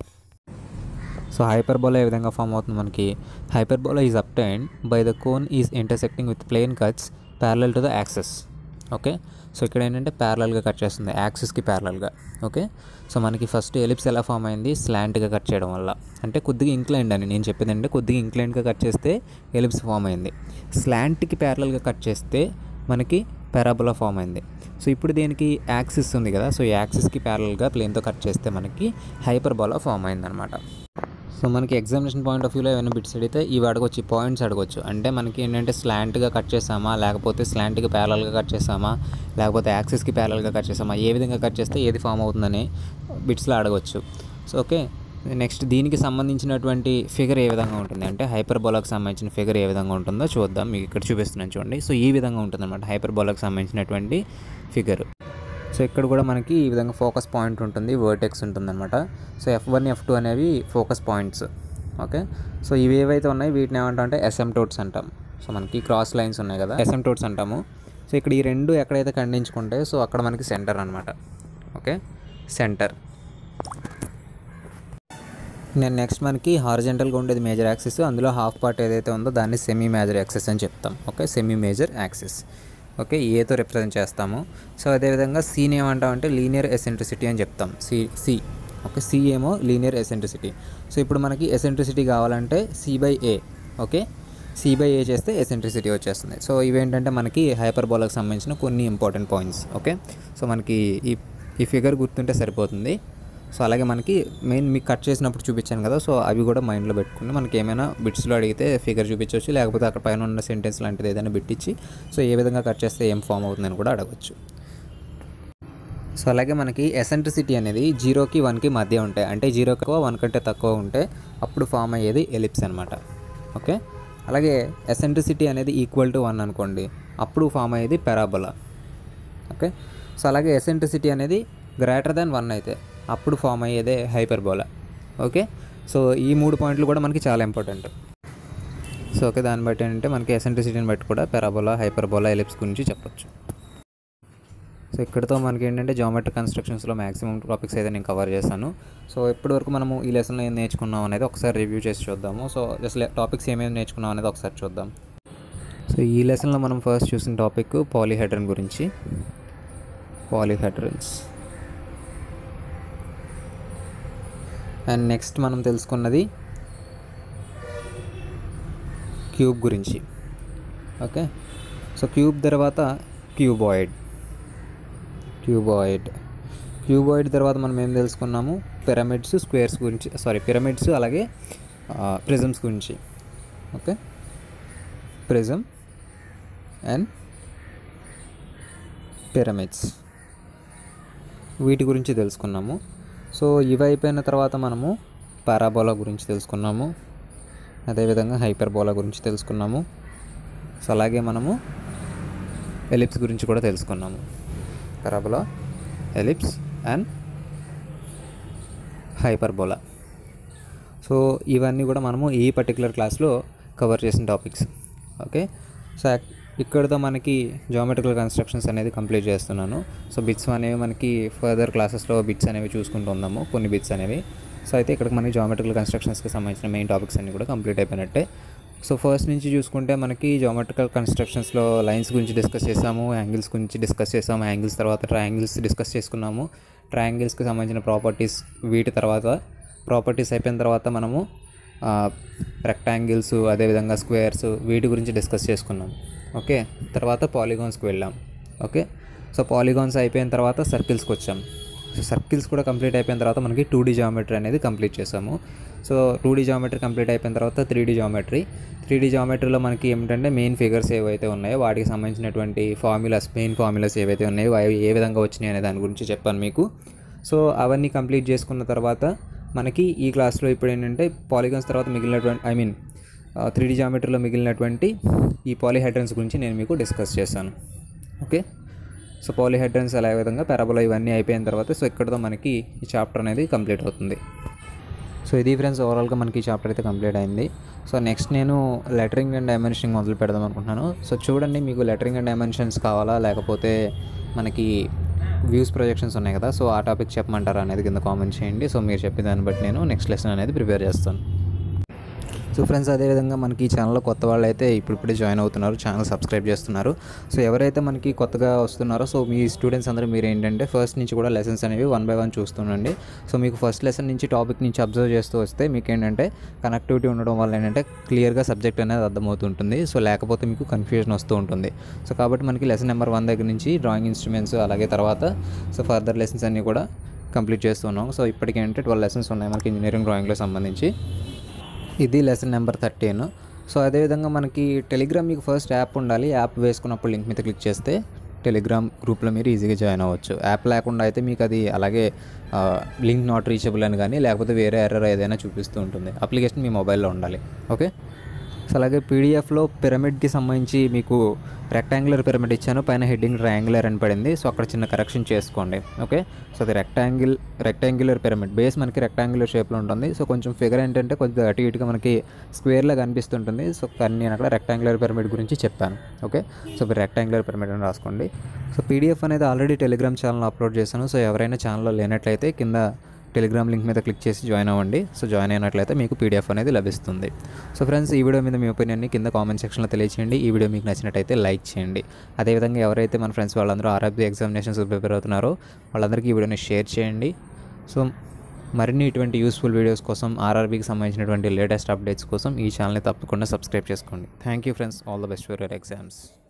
Speaker 1: సో హైపర్బోలా ఏ విధంగా ఫామ్ అవుతుంది మనకి hyperbola is obtain by the cone is intersecting with plane cuts parallel to the axes okay so ఇక్కడ ఏంటంటే ప్యారలల్గా కట్ చేస్తుంది యాక్సిస్కి ప్యారలల్గా ఓకే సో మనకి ఫస్ట్ ఎలిప్స్ ఎలా ఫామ్ అయింది స్లాంట్గా కట్ చేయడం వల్ల అంటే కొద్దిగా ఇంక్లైండ్ అని నేను చెప్పేది అంటే కొద్దిగా ఇంక్లైండ్గా కట్ చేస్తే ఎలిప్స్ ఫామ్ అయింది స్లాంట్కి ప్యారలల్గా కట్ చేస్తే మనకి పారాబోలా ఫామ్ అయింది సో ఇప్పుడు దీనికి యాక్సిస్ ఉంది కదా సో ఈ యాక్సిస్కి ప్యారల్గా ప్లేన్తో కట్ చేస్తే మనకి హైపర్బోలా ఫామ్ అయిందనమాట సో మనకి ఎగ్జామినేషన్ పాయింట్ ఆఫ్ వ్యూలో ఏమైనా బిట్స్ అడిగితే ఇవి అడగొచ్చు పాయింట్స్ అడగొచ్చు అంటే మనకి ఏంటంటే స్లాంట్గా కట్ చేసామా లేకపోతే స్లాంట్కి ప్యారల్గా కట్ చేసామా లేకపోతే యాక్సిస్కి ప్యారల్గా కట్ చేసామా ఏ విధంగా కట్ చేస్తే ఏది ఫామ్ అవుతుందని బిట్స్లో అడగవచ్చు సో ఓకే నెక్స్ట్ దీనికి సంబంధించినటువంటి ఫిగర్ ఏ విధంగా ఉంటుంది అంటే హైపర్బోలాకి సంబంధించిన ఫిగర్ ఏ విధంగా ఉంటుందో చూద్దాం మీకు ఇక్కడ చూపిస్తున్నాను చూడండి సో ఈ విధంగా ఉంటుంది అనమాట హైపర్బోలాకి సంబంధించినటువంటి ఫిగర్ సో ఇక్కడ కూడా మనకి ఈ విధంగా ఫోకస్ పాయింట్ ఉంటుంది వర్టెక్స్ ఉంటుందన్నమాట so F one F two అనేవి ఫోకస్ పాయింట్స్ ఓకే సో ఇవి ఏవైతే ఉన్నాయి వీటిని ఏమంటాం అంటే ఎసెంటోట్స్ అంటాం సో మనకి క్రాస్ లైన్స్ ఉన్నాయి కదా ఎసెంటోట్స్ అంటాము సో ఇక్కడ ఈ రెండు ఎక్కడైతే ఖండించుకుంటే సో అక్కడ మనకి సెంటర్ అనమాట ఓకే సెంటర్ నేను నెక్స్ట్ మనకి హారిజెంటల్గా ఉండేది మేజర్ యాక్సిస్ అందులో హాఫ్ పార్ట్ ఏదైతే ఉందో దాన్ని సెమీ మేజర్ యాక్సిస్ అని చెప్తాం okay semi major axis okay ఏతో రిప్రజెంట్ చేస్తాము సో అదేవిధంగా సీని ఏమంటామంటే లీనియర్ ఎసెంట్రిసిటీ అని చెప్తాం సి సి ఓకే సి ఏమో లీనియర్ ఎసెంట్రిసిటీ సో ఇప్పుడు మనకి ఎసెంట్రిసిటీ కావాలంటే C by A okay C by A చేస్తే ఎసెంట్రిసిటీ వచ్చేస్తుంది సో ఇవేంటంటే మనకి హైపర్బోలాకి సంబంధించిన కొన్ని ఇంపార్టెంట్ పాయింట్స్ ఓకే సో మనకి ఈ ఈ ఫిగర్ గుర్తుంటే సరిపోతుంది సో అలాగే మనకి మెయిన్ మీకు కట్ చేసినప్పుడు చూపించాను కదా సో అవి కూడా మైండ్లో పెట్టుకుని మనకి ఏమైనా బిట్స్లో అడిగితే ఫిగర్ చూపించవచ్చు లేకపోతే అక్కడ పైన ఉన్న సెంటెన్స్ లాంటిది ఏదైనా బిట్టించి సో ఏ విధంగా కట్ చేస్తే ఏం ఫామ్ అవుతుందని కూడా అడగవచ్చు సో అలాగే మనకి ఎసెంట్రిసిటీ అనేది జీరోకి వన్కి మధ్య ఉంటాయి అంటే జీరో ఎక్కువ వన్ కంటే తక్కువ ఉంటే అప్పుడు ఫామ్ అయ్యేది ఎలిప్స్ అనమాట ఓకే అలాగే ఎసెంట్రిసిటీ అనేది ఈక్వల్ టు వన్ అనుకోండి అప్పుడు ఫామ్ అయ్యేది పెరాబోలా ఓకే సో అలాగే ఎసెంట్రిసిటీ అనేది గ్రేటర్ దాన్ వన్ అయితే అప్పుడు ఫామ్ అయ్యేదే హైపర్బోలా ఓకే సో ఈ మూడు పాయింట్లు కూడా మనకి చాలా ఇంపార్టెంట్ సో ఓకే దాన్ని బట్టి ఏంటంటే మనకి ఎసెంట్రిసిటీని బట్టి కూడా పెరాబోలా హైపర్బోలా ఎలిప్స్ గురించి చెప్పొచ్చు సో ఇక్కడితో మనకి ఏంటంటే జామెట్రిక్ కన్స్ట్రక్షన్స్లో మ్యాక్సిమం టాపిక్స్ అయితే నేను కవర్ చేశాను సో ఇప్పటివరకు మనము ఈ లెసన్లో ఏం నేర్చుకున్నాం అనేది ఒకసారి రివ్యూ చేసి చూద్దాము సో జస్ట్ టాపిక్స్ ఏమేమి నేర్చుకున్నాం అనేది ఒకసారి చూద్దాం సో ఈ లెసన్లో మనం ఫస్ట్ చూసిన టాపిక్ పాలీహెడ్రన్ గురించి పాలీహెడ్రన్స్ అండ్ నెక్స్ట్ మనం తెలుసుకున్నది క్యూబ్ గురించి ఓకే సో క్యూబ్ తర్వాత క్యూబాయిడ్ క్యూబాయిడ్ క్యూబాయిడ్ తర్వాత మనం ఏం తెలుసుకున్నాము పిరమిడ్స్ స్క్వేర్స్ గురించి సారీ పిరమిడ్స్ అలాగే ప్రిజమ్స్ గురించి ఓకే ప్రిజమ్ అండ్ పిరమిడ్స్ వీటి గురించి తెలుసుకున్నాము సో ఇవి అయిపోయిన తర్వాత మనము పారాబోలా గురించి తెలుసుకున్నాము అదేవిధంగా హైపర్బోలా గురించి తెలుసుకున్నాము సో అలాగే మనము ఎలిప్స్ గురించి కూడా తెలుసుకున్నాము parabola ellipse and hyperbola so ఇవన్నీ కూడా మనము ఈ పర్టికులర్ క్లాస్లో కవర్ చేసిన టాపిక్స్ ఓకే సో ఇక్కడితో మనకి జామెట్రికల్ కన్స్ట్రక్షన్స్ అనేది కంప్లీట్ చేస్తున్నాను సో బిట్స్ అనేవి మనకి ఫర్దర్ క్లాసెస్లో బిట్స్ అనేవి చూసుకుంటూ ఉందాము కొన్ని బిట్స్ అనేవి సో అయితే ఇక్కడ మనకి జామెట్రికల్ కన్స్ట్రక్షన్స్కి సంబంధించిన మెయిన్ టాపిక్స్ అన్ని కూడా కంప్లీట్ అయిపోయినట్టే సో ఫస్ట్ నుంచి చూసుకుంటే మనకి జామెట్రికల్ కన్స్ట్రక్షన్స్లో లైన్స్ గురించి డిస్కస్ చేసాము యాంగిల్స్ గురించి డిస్కస్ చేసాము యాంగిల్స్ తర్వాత ట్రయాంగిల్స్ డిస్కస్ చేసుకున్నాము ట్రయాంగిల్స్కి సంబంధించిన ప్రాపర్టీస్ వీటి తర్వాత ప్రాపర్టీస్ అయిపోయిన తర్వాత మనము రెక్టాంగిల్స్ అదేవిధంగా స్క్వేర్స్ వీటి గురించి డిస్కస్ చేసుకున్నాం ఓకే తర్వాత పాలిగాన్స్కి వెళ్ళాం ఓకే సో పాలిగాన్స్ అయిపోయిన తర్వాత సర్కిల్స్కి వచ్చాం సో సర్కిల్స్ కూడా కంప్లీట్ అయిపోయిన తర్వాత మనకి టూ డీ జామెట్రీ అనేది కంప్లీట్ చేసాము so two D geometry complete అయిపోయిన తర్వాత three D geometry three D జామెట్రీలో మనకి ఏమిటంటే మెయిన్ ఫిగర్స్ ఏవైతే ఉన్నాయో వాటికి సంబంధించినటువంటి ఫార్ములాస్ మెయిన్ ఫార్ములాస్ ఏవైతే ఉన్నాయో అవి ఏ విధంగా వచ్చినాయి అనే దాని గురించి చెప్పాను మీకు సో అవన్నీ కంప్లీట్ చేసుకున్న తర్వాత మనకి ఈ క్లాస్లో ఇప్పుడు ఏంటంటే పాలిగాన్స్ తర్వాత మిగిలినటువంటి ఐ మీన్ త్రీ డీ జామెట్రీలో మిగిలినటువంటి ఈ పాలిహైడ్రన్స్ గురించి నేను మీకు డిస్కస్ చేశాను ఓకే సో పాలిహైడ్రన్స్ అలా విధంగా పెరబలో ఇవన్నీ అయిపోయిన తర్వాత సో ఇక్కడతో మనకి ఈ చాప్టర్ అనేది కంప్లీట్ అవుతుంది సో ఇది ఫ్రెండ్స్ ఓవరాల్గా మనకి ఈ చాప్టర్ అయితే కంప్లీట్ అయింది సో నెక్స్ట్ నేను లెటరింగ్ అండ్ డైమెన్షనింగ్ మొదలు పెడదాం అనుకుంటున్నాను సో చూడండి మీకు లెటరింగ్ అండ్ డైమెన్షన్స్ కావాలా లేకపోతే మనకి వ్యూస్ ప్రొజెక్షన్స్ ఉన్నాయి కదా సో ఆ టాపిక్ చెప్పమంటారా అనేది కింద కామెంట్ చేయండి సో మీరు చెప్పే దాన్ని బట్టి నేను నెక్స్ట్ లెసన్ అనేది ప్రిపేర్ చేస్తాను సో ఫ్రెండ్స్ అదేవిధంగా మనకి ఈ ఛానల్లో కొత్త వాళ్ళు అయితే ఇప్పుడిప్పుడే జాయిన్ అవుతున్నారు ఛానల్ సబ్స్క్రైబ్ చేస్తున్నారు సో ఎవరైతే మనకి కొత్తగా వస్తున్నారో సో మీ స్టూడెంట్స్ అందరూ మీరు ఏంటంటే ఫస్ట్ నుంచి కూడా లెసన్స్ అనేవి వన్ బై వన్ చూస్తుండండి సో మీకు ఫస్ట్ లెసన్ నుంచి టాపిక్ నుంచి అబ్జర్వ్ చేస్తూ వస్తే మీకు ఏంటంటే కనెక్టివిటీ ఉండడం వల్ల ఏంటంటే క్లియర్గా సబ్జెక్ట్ అనేది అర్థమవుతుంటుంది సో లేకపోతే మీకు కన్ఫ్యూజన్ వస్తూ ఉంటుంది సో కాబట్టి మనకి లెసన్ నెంబర్ వన్ దగ్గర నుంచి డ్రాయింగ్ ఇన్స్ట్రుమెంట్స్ అలాగే తర్వాత సో ఫర్దర్ లెసన్స్ అన్నీ కూడా కంప్లీట్ చేస్తున్నాం సో ఇప్పటికేంటే ట్వెల్వ్ లెసన్స్ ఉన్నాయి మనకి ఇంజనీరింగ్ డ్రాయింగ్లో సంబంధించి ఇది లెసన్ నెంబర్ థర్టీన్ సో అదేవిధంగా మనకి టెలిగ్రామ్ మీకు ఫస్ట్ యాప్ ఉండాలి యాప్ వేసుకున్నప్పుడు లింక్ మీద క్లిక్ చేస్తే టెలిగ్రామ్ గ్రూప్లో మీరు ఈజీగా జాయిన్ అవ్వచ్చు యాప్ లేకుండా అయితే మీకు అది అలాగే లింక్ నాట్ రీచబుల్ అని కానీ లేకపోతే వేరే ఎర్రర్ ఏదైనా చూపిస్తూ ఉంటుంది అప్లికేషన్ మీ మొబైల్లో ఉండాలి ఓకే సో అలాగే పీడిఎఫ్లో పిరమిడ్కి సంబంధించి మీకు రెక్టాంగులర్ పిరమిడ్ ఇచ్చాను పైన హెడ్డింగ్ ట్రయాంగులర్ అని పడింది సో అక్కడ చిన్న కరెక్షన్ చేసుకోండి ఓకే సో అది రెక్టాంగిల్ రెక్టాంగులర్ పిరమిడ్ బేస్ మనకి రెక్టాంగులర్ షేప్లో ఉంటుంది సో కొంచెం ఫిగర్ ఏంటంటే కొద్దిగా అటు ఇటుగా మనకి స్క్వేర్లా కనిపిస్తుంటుంది సో కానీ నేను అక్కడ రెక్టాంగులర్ పిరమిడ్ గురించి చెప్పాను ఓకే సో మీరు రెక్టాంగులర్ పిరమిడ్ అని రాసుకోండి సో పీడిఎఫ్ అనేది ఆల్రెడీ టెలిగ్రామ్ ఛానల్ అప్లోడ్ చేశాను సో ఎవరైనా ఛానల్లో లేనట్లయితే కింద టెలిగ్రామ్ లింక్ మీద క్లిక్ చేసి జాయిన్ అవ్వండి సో జాయిన్ అయినట్లయితే మీకు పీడిఎఫ్ అనేది లభిస్తుంది సో ఫ్రెండ్స్ ఈ వీడియో మీద మీ ఒపీనియన్ని కింద కామెంట్ సెక్షన్లో తెలియచేయండి ఈ వీడియో మీకు నచ్చినట్టయితే లైక్ చేయండి అదేవిధంగా ఎవరైతే మన ఫ్రెండ్స్ వాళ్ళందరూ ఆర్ఆర్బీ ఎగ్జామినేషన్స్ ప్రిపేర్ అవుతున్నారో వాళ్ళందరికీ ఈ వీడియోని షేర్ చేయండి సో మరిన్ని ఇటువంటి యూస్ఫుల్ వీడియోస్ కోసం ఆర్ఆర్బీకి సంబంధించినటువంటి లేటెస్ట్ అప్డేట్స్ కోసం ఈ ఛానల్ని తప్పకుండా సబ్స్క్రైబ్ చేసుకోండి thank you friends all the best for your exams